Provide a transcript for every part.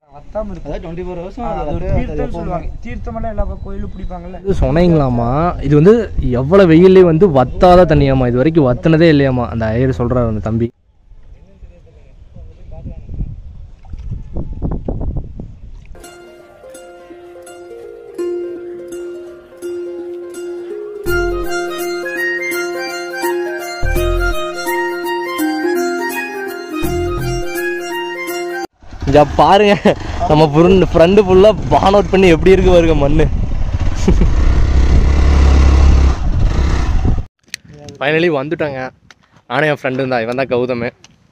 வத்தாம இருக்கும் அதாவது twenty four hours அது ஒரு தீர்த்தம் சொல்லுவாங்க தீர்த்தமெல்லாம் எல்லா கோயிலும் பிடிப்பாங்கல்ல இது சொன்னீங்களாமா இது வந்து எவ்வளோ வெயிலே வந்து வத்தாத தண்ணியாமா இது வரைக்கும் வத்துனதே இல்லையாமா அந்த ஐயர் சொல்கிறார் அந்த தம்பி இங்க பாருங்க நம்ம ஃப்ரெண்டு ஃப்ரெண்டு ஃபுல்லாக பான் அவுட் பண்ணி எப்படி இருக்கு பாருங்க மண்ணு ஃபைனலி வந்துட்டாங்க நானும் என் ஃப்ரெண்டு தான் இவன் தான் கௌதம்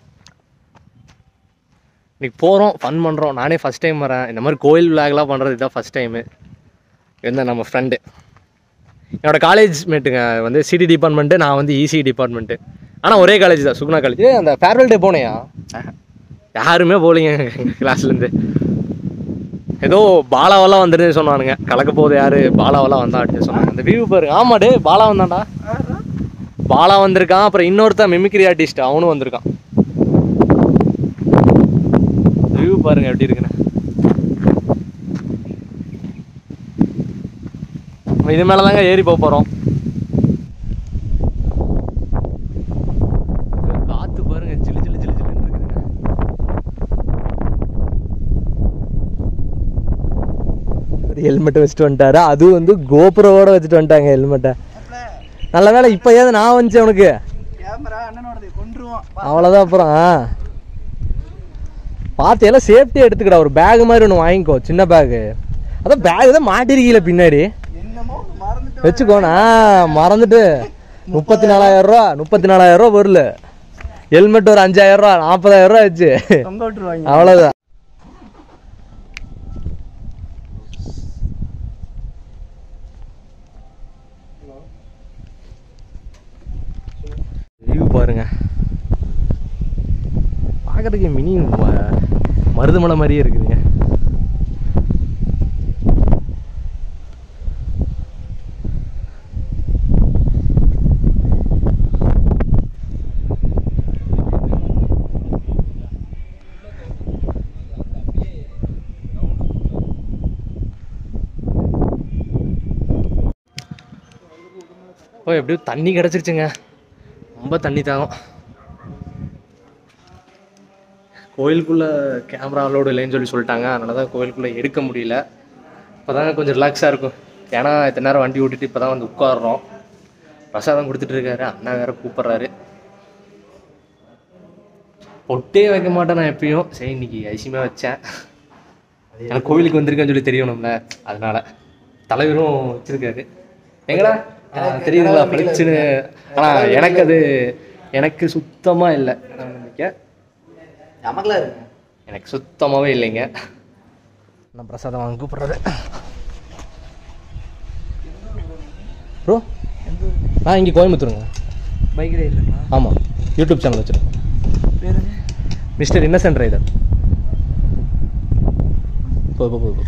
இன்னைக்கு போகிறோம் ஃபன் பண்ணுறோம் நானே ஃபஸ்ட் டைம் வரேன் இந்த மாதிரி கோயில் விளாக்லாம் பண்ணுறது இதுதான் ஃபஸ்ட் டைமு இவன் தான் நம்ம ஃப்ரெண்டு என்னோட காலேஜ் மேட்டுங்க வந்து சிடி டிபார்ட்மெண்ட்டு நான் வந்து இசி டிபார்ட்மெண்ட்டு ஆனால் ஒரே காலேஜ் தான் சுகுணா காலேஜ் அந்த ஃபேர்வெல் டே போனேயா யாருமே போகலைங்க கிளாஸ்லேருந்து ஏதோ பாலாவெல்லாம் வந்துருன்னு சொன்னானுங்க கலக்க போகுது யாரு பாலாவெல்லாம் வந்தா அப்படின்னு சொன்னாங்க அந்த வியூ பாருங்க ஆமா டே பாலா வந்தான்டா பாலா வந்திருக்கான் அப்புறம் இன்னொருத்தன் மிமிக்ரி ஆர்டிஸ்ட் அவனும் வந்திருக்கான் வியூ பாருங்க எப்படி இருக்குன்னு நம்ம இது மேல தாங்க ஏறி போக போறோம் காத்து பாருங்க ஜிலு ஜிலு ஜிலு ஜிலுன்னு இருக்குதுங்க ஒரு ஹெல்மெட்டை வச்சுட்டு வந்துட்டாரு அதுவும் வந்து கோபுரோட வச்சுட்டு வந்துட்டாங்க ஹெல்மெட்டை நல்ல வேலை இப்போ ஏதாவது நான் வந்துச்சு அவனுக்கு கேமரா அண்ணனோடது கொண்டுருவான் அவ்வளோதான் அப்புறம் பார்த்து எல்லாம் சேஃப்டியாக எடுத்துக்கடா ஒரு பேக் மாதிரி ஒன்று வாங்கிக்கோ சின்ன பேகு அதான் பேக் தான் மாட்டிருக்கீல பின்னாடி என்னமோ மறந்துட்டு வச்சுக்கோண்ணா மறந்துட்டு முப்பத்தி நாலாயிரம் ரூபா முப்பத்தி நாலாயிரம் ரூபா பொருள் ஹெல்மெட் ஒரு அஞ்சாயிரம் ரூபா நாற்பதாயிரம் ரூபா ஆச்சு தொங்க விட்டுருவாங்க அவ்வளோதான் வியூ பாருங்க பார்க்கறதுக்கு மினி ம- மருதமலை மாதிரியே இருக்குதுங்க ஓ எப்படியும் தண்ணி கிடச்சிருச்சுங்க ரொம்ப தண்ணி தாகம் கோயிலுக்குள்ளே கேமரா அலோடு இல்லைன்னு சொல்லி சொல்லிட்டாங்க அதனால தான் கோயிலுக்குள்ளே எடுக்க முடியல இப்போ தாங்க கொஞ்சம் ரிலாக்ஸாக இருக்கும் ஏன்னா இத்தனை நேரம் வண்டி ஓட்டிட்டு இப்போ தான் வந்து உட்காடுறோம் பிரசாதம் கொடுத்துட்டு இருக்காரு அண்ணா வேற கூப்பிட்றாரு பொட்டே வைக்க மாட்டேன் நான் எப்பயும் சரி இன்னைக்கு ஐசியமாக வச்சேன் எனக்கு கோவிலுக்கு வந்திருக்கேன்னு சொல்லி தெரியணும்ல அதனால தலைவரும் வச்சிருக்காரு எங்கடா ஆ, தெரியுதுங்களா பளிச்சுன்னு ஆனால் எனக்கு அது எனக்கு சுத்தமாக இல்லை நம்பிக்கை நமக்குலாம் இருக்கு எனக்கு சுத்தமாகவே இல்லைங்க நான் பிரசாதம் வாங்க கூப்பிட்றது ப்ரோ ஆ இங்கே கோயம்புத்தூருங்க பைக் ரைடுங்களா ஆமாம் யூடியூப் சேனல் வச்சுருக்கேன் பேருங்க மிஸ்டர் இன்னசென்ட் ரைடர் போ போ போ போ.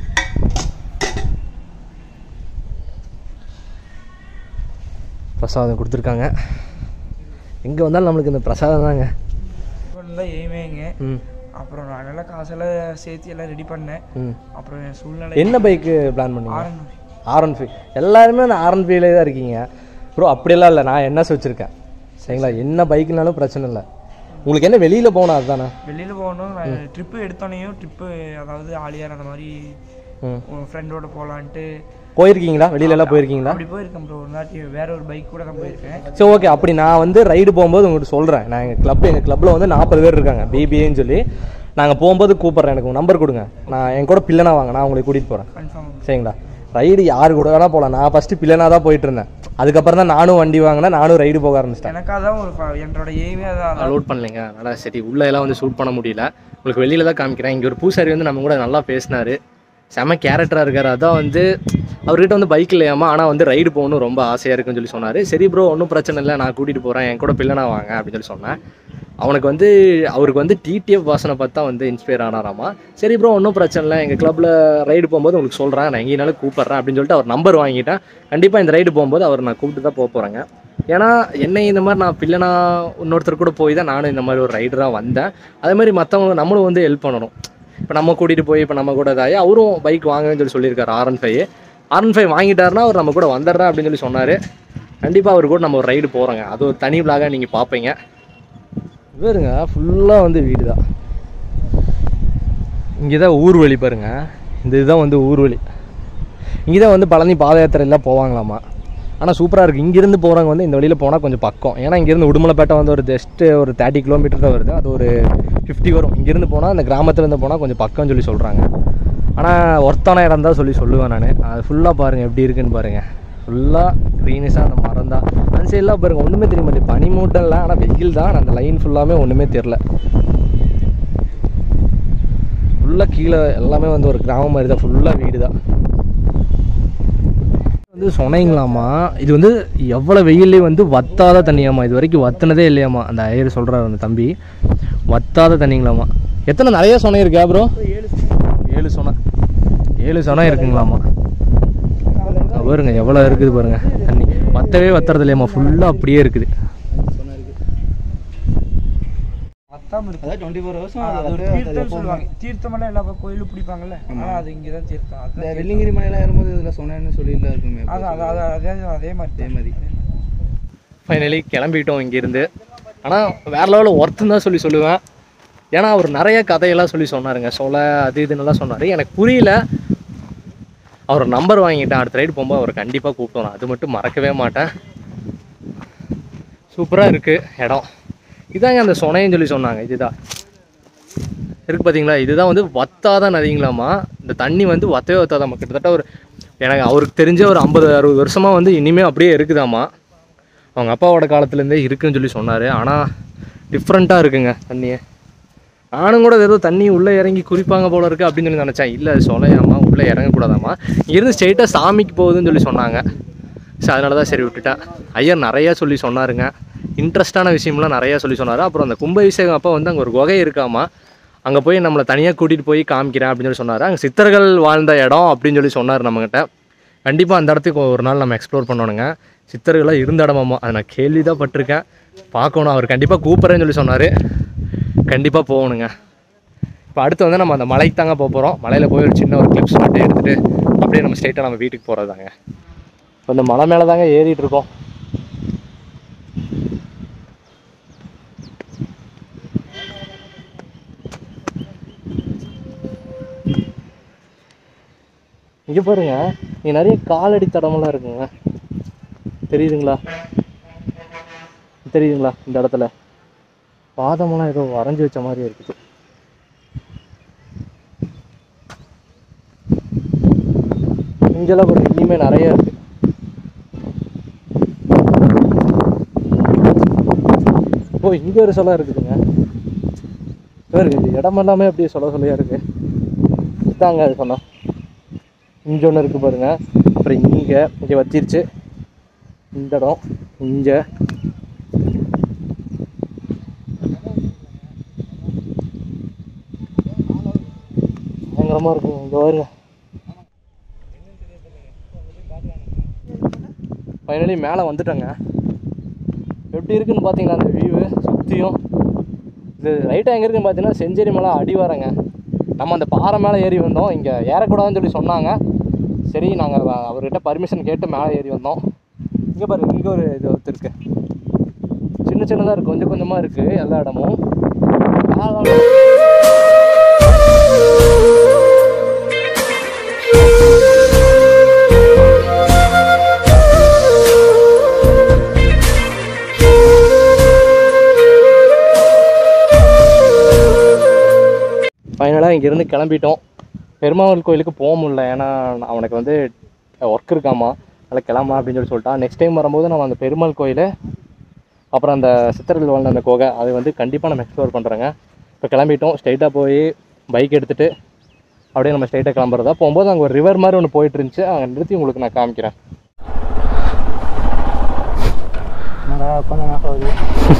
பிரசாதம் கொடுத்துருக்காங்க எங்கே வந்தாலும் நம்மளுக்கு இந்த பிரசாதம் தாங்க தான் எய்மேங்க ம் அப்புறம் நான் நல்லா காசெல்லாம் சேர்த்து எல்லாம் ரெடி பண்ணேன் ம் அப்புறம் என் சூழ்நிலை என்ன பைக்கு பிளான் பண்ணீங்க ஆரம்பி ஆர் ஒன் ஃபைவ் எல்லாருமே அந்த ஆர் ஒன் ஃபைவ்லே தான் இருக்கீங்க ப்ரோ அப்படியெல்லாம் இல்லை நான் என்எஸ் வச்சுருக்கேன் சரிங்களா என்ன பைக்குனாலும் பிரச்சனை இல்லை உங்களுக்கு என்ன வெளியில் போகணும் அதுதானே வெளியில் போகணும் நான் ட்ரிப்பு எடுத்தோடனையும் ட்ரிப்பு அதாவது ஆலியார் அந்த மாதிரி ம் ஃப்ரெண்டோட போகலான்ட்டு போயிருக்கீங்களா வெளியில எல்லாம் போயிருக்கீங்களா அப்படி போயிருக்கேன் ப்ரோ ஒரு நாட்டி வேற ஒரு பைக் கூட நான் போயிருக்கேன் சரி ஓகே அப்படி நான் வந்து ரைடு போகும்போது உங்கள்கிட்ட சொல்கிறேன் நான் எங்கள் கிளப் எங்கள் கிளப்பில் வந்து நாற்பது பேர் இருக்காங்க பிபிஏன்னு சொல்லி நாங்கள் போகும்போது கூப்பிட்றேன் எனக்கு நம்பர் கொடுங்க நான் என் கூட பில்லனா வாங்க நான் உங்களை கூட்டிகிட்டு போகிறேன் கன்ஃபார்ம் சரிங்களா ரைடு யாரு கூட வேணா போகலாம் நான் ஃபஸ்ட்டு பில்லனா தான் போயிட்டு இருந்தேன் அதுக்கப்புறம் தான் நானும் வண்டி வாங்கினேன் நானும் ரைடு போக ஆரம்பிச்சிட்டேன் எனக்காக தான் ஒரு ஃப- என்னோட எய்மே அதான் லோட் பண்ணலைங்க அதனால் சரி உள்ள எல்லாம் வந்து ஷூட் பண்ண முடியல உங்களுக்கு வெளியில தான் காமிக்கிறேன் இங்கே ஒரு பூசாரி வந்து நம்ம கூட நல்லா பேசினாரு செம கேரக்டராக இருக்காரு அதான் வந்து அவர்கிட்ட வந்து பைக் இல்லையாமா ஆனால் வந்து ரைடு போகணும் ரொம்ப ஆசையாக இருக்குன்னு சொல்லி சொன்னார் சரி ப்ரோ ஒன்றும் பிரச்சனை இல்லை நான் கூட்டிகிட்டு போகிறேன் என் கூட பிள்ளைனா வாங்க அப்படின்னு சொல்லி சொன்னேன் அவனுக்கு வந்து அவருக்கு வந்து டிடிஎஃப் வாசனை பார்த்தா வந்து இன்ஸ்பயர் ஆனாராமா சரி ப்ரோ ஒன்றும் பிரச்சனை இல்லை எங்கள் கிளப்பில் ரைடு போகும்போது உங்களுக்கு சொல்கிறேன் நான் எங்கேனாலும் கூப்பிட்றேன் அப்படின்னு சொல்லிட்டு அவர் நம்பர் வாங்கிட்டேன் கண்டிப்பாக இந்த ரைடு போகும்போது அவர் நான் கூப்பிட்டு தான் போக போகிறேங்க ஏன்னா என்னை இந்த மாதிரி நான் பிள்ளைனா இன்னொருத்தர் கூட போய் தான் நானும் இந்த மாதிரி ஒரு ரைடராக வந்தேன் அதே மாதிரி மற்றவங்க நம்மளும் வந்து ஹெல்ப் பண்ணணும் இப்போ நம்ம கூட்டிகிட்டு போய் இப்போ நம்ம கூட இதாகி அவரும் பைக் வாங்குன்னு சொல்லி சொல்லியிருக்காரு R one five R one five வாங்கிட்டாருன்னா அவர் நம்ம கூட வந்துடுறேன் அப்படின்னு சொல்லி சொன்னார் கண்டிப்பாக அவர் கூட நம்ம ஒரு ரைடு போகிறோங்க அது ஒரு தனி விலாக நீங்கள் பார்ப்பீங்க வேறுங்க ஃபுல்லாக வந்து வீடு தான் இங்கே தான் ஊர்வழி பாருங்க இந்த இதுதான் வந்து ஊர்வழி இங்கே தான் வந்து பழனி பாத யாத்திரையெல்லாம் போவாங்களாமா ஆனால் சூப்பராக இருக்குது இங்கேருந்து போகிறவங்க வந்து இந்த வழியில் போனால் கொஞ்சம் பக்கம் ஏன்னா இங்கேருந்து உடுமலைப்பேட்டை வந்து ஒரு ஜஸ்ட்டு ஒரு தேர்ட்டி கிலோமீட்டர் தான் வருது அது ஒரு ஃபிஃப்டி வரும் இங்கேருந்து போனால் அந்த கிராமத்துலேருந்து போனால் கொஞ்சம் பக்கம்னு சொல்லி சொல்கிறாங்க ஆனால் ஒர்த்தான இடம் தான் சொல்லி சொல்லுவேன் நான் அது ஃபுல்லாக பாருங்கள் எப்படி இருக்குன்னு பாருங்கள் ஃபுல்லாக க்ரீனிஷாக அந்த மரம் தான் அந்த சைடெலாம் பாருங்கள் ஒன்றுமே தெரிய மாட்டேங்குது பனி மூட்டம் இல்லை ஆனால் வெயில் தான் ஆனா அந்த லைன் ஃபுல்லாமே ஒன்றுமே தெரில ஃபுல்லாக கீழே எல்லாமே வந்து ஒரு கிராமம் மாதிரி தான் ஃபுல்லாக வீடு தான் வந்து சொன்னீங்களாமா இது வந்து எவ்வளோ வெயிலே வந்து வத்தாத தண்ணியாமா இது வரைக்கும் வத்துனதே இல்லையாமா அந்த ஐயர் சொல்கிறார் அந்த தம்பி வத்தாத தண்ணிங்களாமா எத்தனை நிறைய சொனை இருக்கா ப்ரோ ஏழு சொனை ஏழு சொனை இருக்குங்களாமா அங்க பாருங்க எவ்வளோ இருக்குது பாருங்க தண்ணி வத்தவே வத்துறது இல்லையாமா ஃபுல்லாக அப்படியே இருக்குது வத்தாம இருக்கு அதான் டுவெண்ட்டி ஃபோர் ஹவர்ஸும் அது அது ஒரு வத்தவே வத்தாது தீர்த்தம் எப்பவுமே. சொல்லுவாங்க தீர்த்தமெல்லாம் எல்லா கோயிலும் பிடிப்பாங்கல்ல ஆனா அது இங்கே தான் தீர்த்தம் இந்த அதுதான் வெள்ளிங்கிரி மலையில ஏறும்போது இதில் சொன்னேன்னு சொல்லிட்டு இருக்குமே அது அது அது அதே அதே மாதிரி அதே மாதிரி ஃபைனலி கிளம்பிட்டோம் இங்கேருந்து ஆனால் வேற லெவலில் ஒர்த்துன்னு தான் சொல்லி சொல்லுவேன் ஏன்னா அவர் நிறைய கதையெல்லாம் சொல்லி சொன்னாருங்க சொல்ல அது இதுன்னெல்லாம் சொன்னார் எனக்கு புரியல அவர் நம்பர் வாங்கிட்டேன் அடுத்த ரைடு போகும்போது அவர் கண்டிப்பாக கூப்பிட்டோம் நான் அது மட்டும் மறக்கவே மாட்டேன் சூப்பராக இருக்குது இடம் இதாங்க அந்த சொனைன்னு சொல்லி சொன்னாங்க இதுதான் இருக்கு பார்த்தீங்களா இதுதான் வந்து வத்தாத நதிங்களாமா இந்த தண்ணி வந்து வத்தவே வத்தாதாம்மா கிட்டத்தட்ட ஒரு எனக்கு அவருக்கு தெரிஞ்ச ஒரு ஐம்பது அறுபது வருஷமாக வந்து இனிமேல் அப்படியே இருக்குதாம்மா அவங்க அப்பாவோட காலத்துலேருந்தே இருக்குன்னு சொல்லி சொன்னார் ஆனால் டிஃப்ரெண்ட்டாக இருக்குங்க தண்ணியே நானும் கூட ஏதோ தண்ணி உள்ளே இறங்கி குறிப்பாங்க போல இருக்கு அப்படின்னு சொல்லி நினச்சேன் இல்லை சொலையாமா உள்ளே இறங்கக்கூடாதாம்மா இருந்து ஸ்ட்ரெயிட்டாக சாமிக்கு போகுதுன்னு சொல்லி சொன்னாங்க ஸோ அதனால தான் சரி விட்டுட்டேன் ஐயர் நிறையா சொல்லி சொன்னாருங்க இன்ட்ரெஸ்டான விஷயம்லாம் நிறையா சொல்லி சொன்னார் அப்புறம் அந்த கும்பாபிஷேகம் அப்போ வந்து அங்கே ஒரு குகை இருக்காமா அங்கே போய் நம்மளை தனியாக கூட்டிகிட்டு போய் காமிக்கிறேன் அப்படின்னு சொல்லி சொன்னார் அங்கே சித்தர்கள் வாழ்ந்த இடம் அப்படின்னு சொல்லி சொன்னார் நம்மக்கிட்ட கண்டிப்பாக அந்த இடத்துக்கு ஒரு நாள் நம்ம எக்ஸ்ப்ளோர் பண்ணணுங்க சித்தர்களாக இருந்த இடமாமா அதை நான் கேள்வி தான் பட்டிருக்கேன் பார்க்கணும் அவர் கண்டிப்பாக கூப்பிட்றேன்னு சொல்லி சொன்னார் கண்டிப்பாக போகணுங்க இப்போ அடுத்து வந்து நம்ம அந்த மலைக்கு தாங்க போக போகிறோம் மலையில் போய் ஒரு சின்ன ஒரு கிளிப்ஸ் மட்டும் எடுத்துகிட்டு அப்படியே நம்ம ஸ்ட்ரெயிட்டாக நம்ம வீட்டுக்கு போகிறதாங்க இப்போ இந்த மலை மேலே தாங்க ஏறிட்டு இருக்கோம் இங்கே பாருங்க இங்கே நிறைய காலடி தடமெல்லாம் இருக்குங்க தெரியுதுங்களா தெரியுதுங்களா இந்த இடத்துல பாதமெல்லாம் ஏதோ வரைஞ்சி வச்ச மாதிரி இருக்குது இங்கெல்லாம் பாருங்க இனிமே நிறைய இருக்கு ஓ இங்க ஒரு சொல்ல இருக்குதுங்க பாருங்க இது இடம் எல்லாமே அப்படியே சொல்ல சொல்லியா இருக்கு இதாங்க அது சொன்னோம் இங்க ஒன்று இருக்கு பாருங்க அப்புறம் இங்க இங்க வச்சிருச்சு இந்த இடம் இங்க பயங்கரமா இருக்கும் இங்க பாருங்க ஃபைனலி மேலே வந்துட்டோங்க எப்படி இருக்குன்னு பார்த்தீங்களா அந்த வியூவு சுற்றியும் இது ரைட்டாக எங்கே இருக்குன்னு பார்த்தீங்கன்னா செஞ்சேரி மலை அடிவாரங்க நம்ம அந்த பாறை மேலே ஏறி வந்தோம் இங்கே ஏறக்கூடாதுன்னு சொல்லி சொன்னாங்க சரி நாங்கள் அவர்கிட்ட பர்மிஷன் கேட்டு மேலே ஏறி வந்தோம் இங்கே பாருங்க இங்கே ஒரு இது ஒருத்தர் இருக்கு சின்ன சின்னதாக இருக்குது கொஞ்சம் கொஞ்சமாக இருக்குது எல்லா இடமும் மேலே ஃபைனலாக இங்கேருந்து கிளம்பிட்டோம் பெருமாள் கோயிலுக்கு போக முடியல ஏன்னா நான் அவனுக்கு வந்து ஒர்க் இருக்காமா அதனால் கிளம்பா அப்படின்னு சொல்லி சொல்லிட்டான் நெக்ஸ்ட் டைம் வரும்போது நம்ம அந்த பெருமாள் கோயில் அப்புறம் அந்த சித்தர்கள் வாழ்ந்த அந்த குகை அது வந்து கண்டிப்பாக நம்ம எக்ஸ்ப்ளோர் பண்ணுறோங்க இப்போ கிளம்பிட்டோம் ஸ்ட்ரைட்டாக போய் பைக் எடுத்துகிட்டு அப்படியே நம்ம ஸ்ட்ரைட்டாக கிளம்புறதா போகும்போது அங்கே ஒரு ரிவர் மாதிரி ஒன்று போயிட்டு இருந்துச்சு அங்கே நிறுத்தி உங்களுக்கு நான் காமிக்கிறேன் என்னடா உட்காந்து என்ன ஆகுது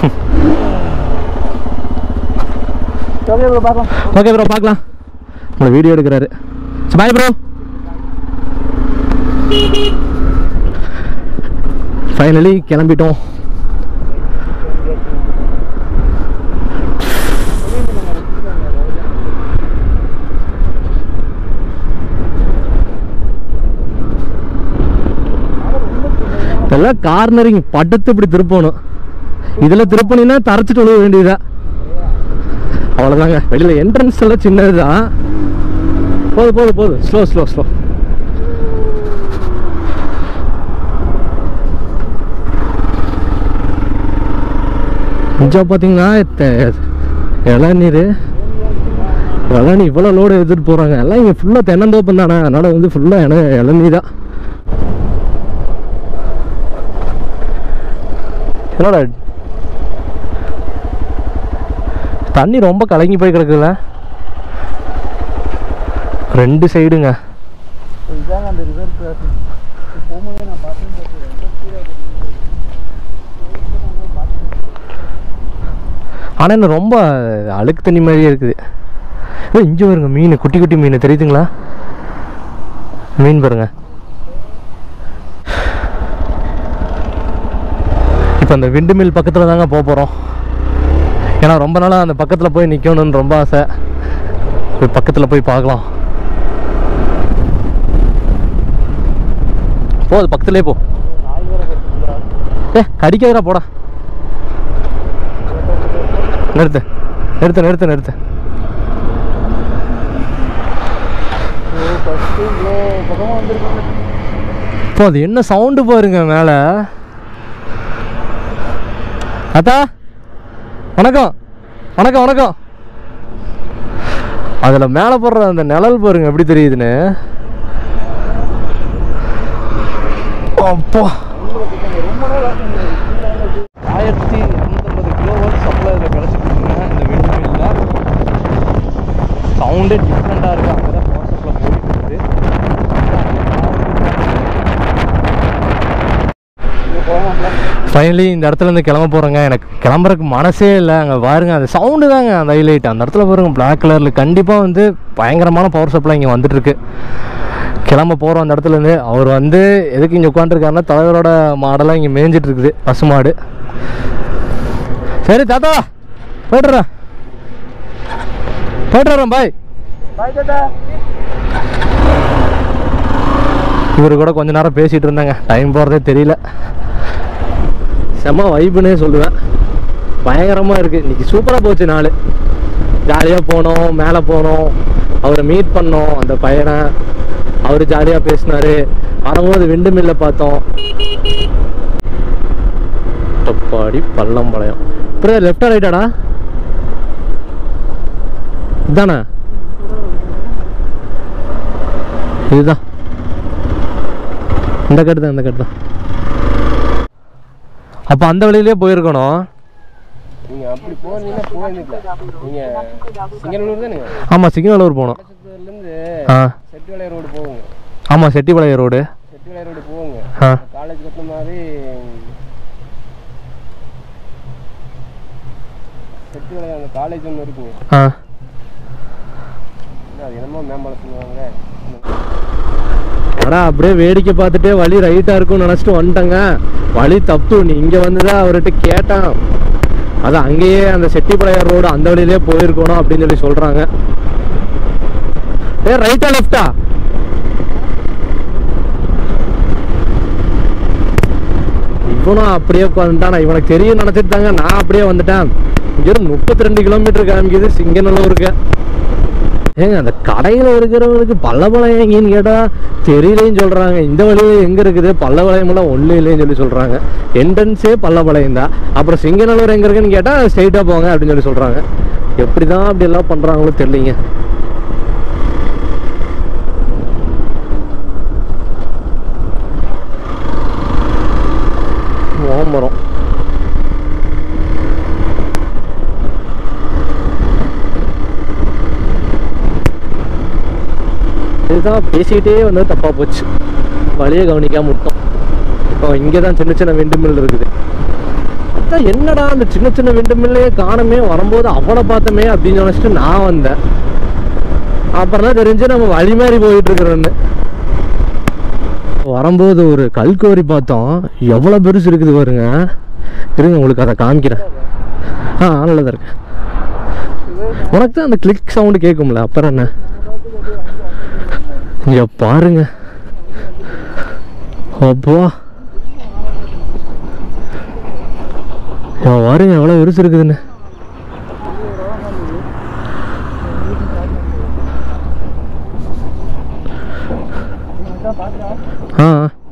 ஓகே ப்ரோ பார்க்கலாம் ஓகே ப்ரோ பார்க்கலாம் உங்களை வீடியோ எடுக்கிறாரு பாய் ப்ரோ ஃபைனலி கிளம்பிட்டோம் இதெல்லாம் கார்னரிங் படுத்து இப்படி திருப்பணும் இதில் திருப்பணினா தரைச்சிட்டு விழுக வேண்டியதா அவ்வளோதாங்க வெளியில் என்ட்ரன்ஸ் எல்லாம் சின்னது தான் போதும் போதும் போதும் ஸ்லோ ஸ்லோ ஸ்லோ கொஞ்சம் பார்த்தீங்கன்னா தெ- இளநீர் இளநீ இவ்வளோ லோடு எடுத்துகிட்டு போகிறாங்க எல்லாம் இங்கே ஃபுல்லாக தென்னந்தோப்பம் தானே அதனால் வந்து ஃபுல்லாக இன இளநீ தான் என்னடா தண்ணி ரொம்ப கலங்கி போய் கிடக்குதுல ரெண்டு சைடுங்க இதாங்க அந்த ரிவர் கிராசிங் போகும்போதே நான் பார்த்தேன் ரொம்ப ஸ்பீடாக ஆனால் என்ன ரொம்ப அழுக்கு தண்ணி மாதிரியே இருக்குது ஏய், இங்கே பாருங்க மீன் குட்டி குட்டி மீன் தெரியுதுங்களா மீன் பாருங்க இப்போ அந்த விண்டு மில் பக்கத்தில் தாங்க போக போகிறோம் ஏன்னா ரொம்ப நாளாக அந்த பக்கத்தில் போய் நிற்கணும்னு ரொம்ப ஆசை போய் பக்கத்தில் போய் பார்க்கலாம் போ அது பக்கத்துலேயே போ ஏ கடிக்காதடா போடா நிறுத்து நிறுத்து நிறுத்து நிறுத்து ஃபஸ்ட்டு இவ்வளோ பக்கமாக வந்திருக்காங்க இப்போ அது என்ன சவுண்டு பாருங்க மேலே அத்தா வணக்கம் வணக்கம் வணக்கம் அதில் மேலே போடுற அந்த நிழல் பாருங்க எப்படி தெரியுதுன்னு அப்பா ஆயிரத்தி இரநூத்தம்பது கிலோ வாட் சப்ளை இதில் கிடச்சிட்டு இருக்குங்க இந்த விண்டு மில்லில் சவுண்டே டிஃப்ரெண்ட்டாக இருக்குது அங்கே தான் பவர் சப்ளை போயிட்டு இருக்குது ஃபைனலி இந்த இடத்துல இருந்து கிளம்ப போகிறேங்க எனக்கு கிளம்புறதுக்கு மனசே இல்லை அங்கே பாருங்க அந்த சவுண்டு தாங்க அந்த ஹைலைட் அந்த இடத்துல பாருங்க பிளாக் கலரில் கண்டிப்பாக வந்து பயங்கரமான பவர் சப்ளை இங்கே வந்துட்டுருக்கு கிளம்ப போகிறோம் அந்த இடத்துல இருந்து அவர் வந்து எதுக்கு இங்கே உட்காந்துருக்காருன்னா தலைவரோட மாடெல்லாம் இங்கே மேய்ஞ்சிட்டு இருக்குது பசு மாடு சரி தாத்தா போய்ட்டுறேன் போய்ட்டுறேன் பாய் பாய் தாத்தா இவர் கூட கொஞ்ச நேரம் பேசிகிட்டு இருந்தாங்க டைம் போகிறதே தெரியல செம்ம வைப்புன்னே சொல்லுவேன் பயங்கரமாக இருக்குது இன்றைக்கி சூப்பராக போச்சு நாள் ஜாலியாக போனோம் மேலே போனோம் அவரை மீட் பண்ணோம் அந்த பையனை அவர் ஜாலியாக பேசினார் வரும்போது விண்டு மில்ல பார்த்தோம் தப்பாடி பள்ளம்பாளையம் அப்புறம் லெஃப்டா ரைட்டாடா இதானே இதுதான் இந்த கட்டு தான் இந்த கட்டு தான் அப்போ அந்த வழியிலே போயிருக்கணும் நீங்க அப்படி போனீங்கன்னா போயிருந்துக்கலாம் நீங்க சிங்கநல்லூர் தானே ஆமாம் சிக்னலூர் போகணும் இருந்து ஆ செட்டிவளை ரோடு போகுங்க ஆமாம் செட்டிப்பாளையம் ரோடு செட்டிவளை ரோடு போகுங்க ஆ காலேஜ் கட்டின மாதிரி செட்டிவளை அந்த காலேஜ் ஒன்று இருக்குங்க ஆ என்ன அது என்னமோ மேம்பாலம் சொல்லுவாங்க அடா அப்படியே வேடிக்கை பார்த்துட்டே வழி ரைட்டாக இருக்கும்னு நினச்சிட்டு வந்துட்டேங்க வழி தப்பு நீ இங்கே வந்து தான் அவர்கிட்ட கேட்டான் அது அங்கேயே அந்த செட்டிப்பாளையம் ரோடு அந்த வழியிலே போயிருக்கணும் அப்படின்னு சொல்லி சொல்கிறாங்க ஏ ரைட்டா லெஃப்டா இவனும் அப்படியே உட்காந்துட்டான் இவனுக்கு தெரியும் நினச்சிட்டு தாங்க நான் அப்படியே வந்துட்டேன் இங்கிருந்து முப்பத்தி ரெண்டு கிலோமீட்டர் காமிக்குது சிங்கநல்லூருக்கு ஏங்க அந்த கடையில் இருக்கிறவங்களுக்கு பல்லவளையம் எங்கேன்னு கேட்டால் தெரியலேன்னு சொல்கிறாங்க இந்த வழியில் எங்கே இருக்குது பல்லவளையமெல்லாம் ஒன்றும் இல்லைன்னு சொல்லி சொல்கிறாங்க என்ட்ரன்ஸே பல்லவளையம் தான் அப்புறம் சிங்கநல்லூர் எங்கே இருக்குன்னு கேட்டால் ஸ்ட்ரைட்டாக போங்க அப்படின்னு சொல்லி சொல்கிறாங்க எப்படி தான் அப்படி எல்லாம் பண்ணுறாங்களோ தெரியலிங்க ஓமரம் இதுதான் பேசிக்கிட்டே வந்து தப்பாக போச்சு வழியை கவனிக்காம விட்டோம் இப்போ இங்கே தான் சின்ன சின்ன விண்டு மில் இருக்குது அதான் என்னடா அந்த சின்ன சின்ன விண்டு மில்லையே காணமே வரும்போது அவளை பார்த்தமே அப்படின்னு நினச்சிட்டு நான் வந்தேன் அப்புறம் தான் தெரிஞ்சு நம்ம வழி மாதிரி போயிட்டு இருக்கிறோன்னு வரும்போது ஒரு கல்கோரி பார்த்தோம் எவ்வளோ பெருசு இருக்குது பாருங்க இருங்க உங்களுக்கு அதை காமிக்கிறேன் ஆ நல்லதாக இருக்கு உனக்கு தான் அந்த கிளிக் சவுண்டு கேட்கும்ல அப்புறம் என்ன இங்க பாருங்க அப்பா இவன் வாருங்க எவ்வளோ விரிசு இருக்குதுன்னு ஆ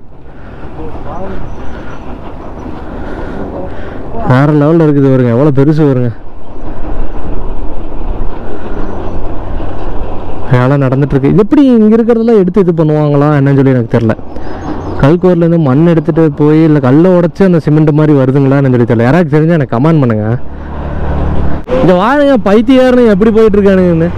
வேற லெவலில் இருக்குது வருங்க எவ்வளோ பெருசு வருங்க வேலை நடந்துட்டு இருக்கு இது எப்படி இங்கே இருக்கிறதெல்லாம் எடுத்து இது பண்ணுவாங்களா என்னன்னு சொல்லி எனக்கு தெரில கல்கோர்லேருந்து மண் எடுத்துகிட்டு போய் இல்லை கல்லை உடச்சி அந்த சிமெண்ட் மாதிரி வருதுங்களான்னு சொல்லி தெரியல யாராவது தெரிஞ்சால் எனக்கு கமெண்ட் பண்ணுங்க இந்த வாருங்க பைத்தியாருன்னு எப்படி போயிட்டு இருக்கானுங்கன்னு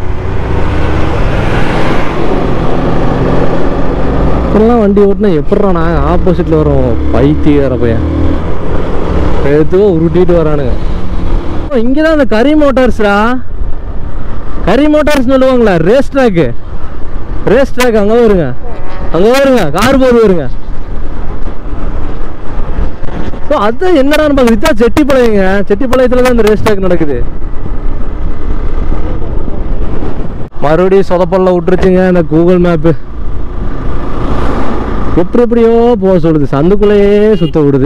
இப்படிலாம் வண்டி ஓட்டினா எப்படிடா நான் ஆப்போசிட்டில் வரோம் பைத்தியார பையன் எடுத்துவோ உருட்டிட்டு வரானுங்க இங்கே தான் அந்த கரி மோட்டார்ஸ்ரா கரி மோட்டார்ஸ் சொல்லுவாங்களா ரேஸ் ட்ராக்கு ரேஸ் ட்ராக் அங்கே வருங்க அங்கே வருங்க கார் போது வருங்க ஓ அதான் என்னடான்னு பார்க்குது இதான் செட்டிப்பாளையங்க செட்டிப்பாளையத்தில் தான் இந்த ரேஸ் ட்ராக் நடக்குது மறுபடியும் சொதப்பல்ல விட்டுருச்சுங்க இந்த கூகுள் மேப்பு எப்படி எப்படியோ போக சொல்லுது சந்துக்குள்ளேயே சுத்த விடுது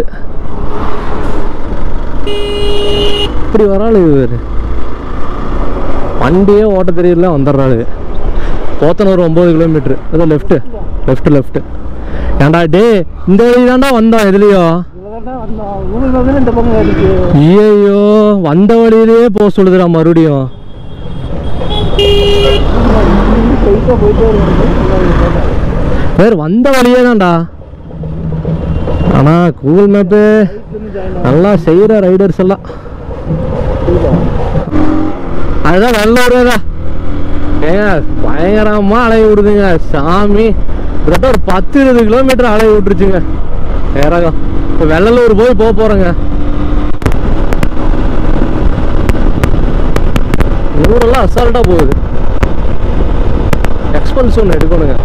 இப்படி வராளு இவர் வண்டியே ஓட்ட தெரியல வந்துடுறாளு போத்தனூர் ஒம்பது கிலோமீட்ரு அதோ லெஃப்ட்டு லெஃப்ட் லெஃப்ட் ஏன்டா டே இந்த வழி தான்டா வந்தோம் எதுலையோ இவ்வளோதான் வந்தோம் ஊரில் வந்து இந்த பக்கம் இருக்கு ஐயோ வந்த வழியிலேயே போக சொல்லுதுடா மறுபடியும் ஸ்ட்ரைட்டாக போயிட்டே இருக்கு வேறு வந்த வழியே தான்டா ஆனால் கூகுள் மேப்பு நல்லா செய்கிற ரைடர்ஸ் எல்லாம் அதுதான் நல்ல ஒரு தான் ஏங்க பயங்கரமா அலைய விடுதுங்க சாமி கிட்டத்தட்ட ஒரு பத்து இருபது கிலோமீட்டர் அலைய விட்டுருச்சுங்க வேறகம் இப்போ வெள்ளலூர் போய் போக போகிறேங்க ஊரெல்லாம் அசால்ட்டாக போகுது எக்ஸ்பென்ஸ் ஒன்று எடுக்கணுங்க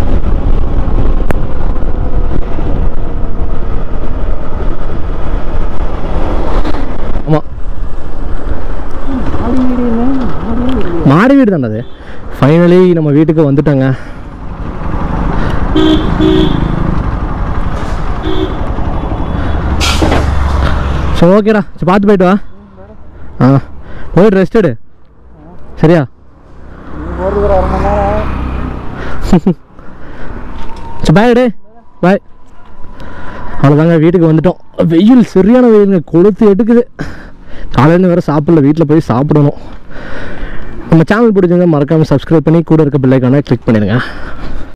ஆமாம் மாடி வீடு தான்டா அது ஃபைனலி நம்ம வீட்டுக்கு வந்துட்டோங்க சரி ஓகேடா சரி பார்த்து போயிட்டு வா ஆ போயிட்டு ரெஸ்ட் எடு சரியா போகிறதுக்கு ஒரு அரை மணி நேரம் சரி பாய் டே பாய் அவ்வளோதாங்க வீட்டுக்கு வந்துட்டோம் வெயில் சரியான வெயிலுங்க கொளுத்து எடுக்குது காலையில வேறு சாப்பிடல வீட்டில் போய் சாப்பிடணும் நம்ம சேனல் பிடிச்சவங்க மறக்காமல் சப்ஸ்கிரைப் பண்ணி கூட இருக்க பிள்ளைக்கான கிளிக் பண்ணிடுங்க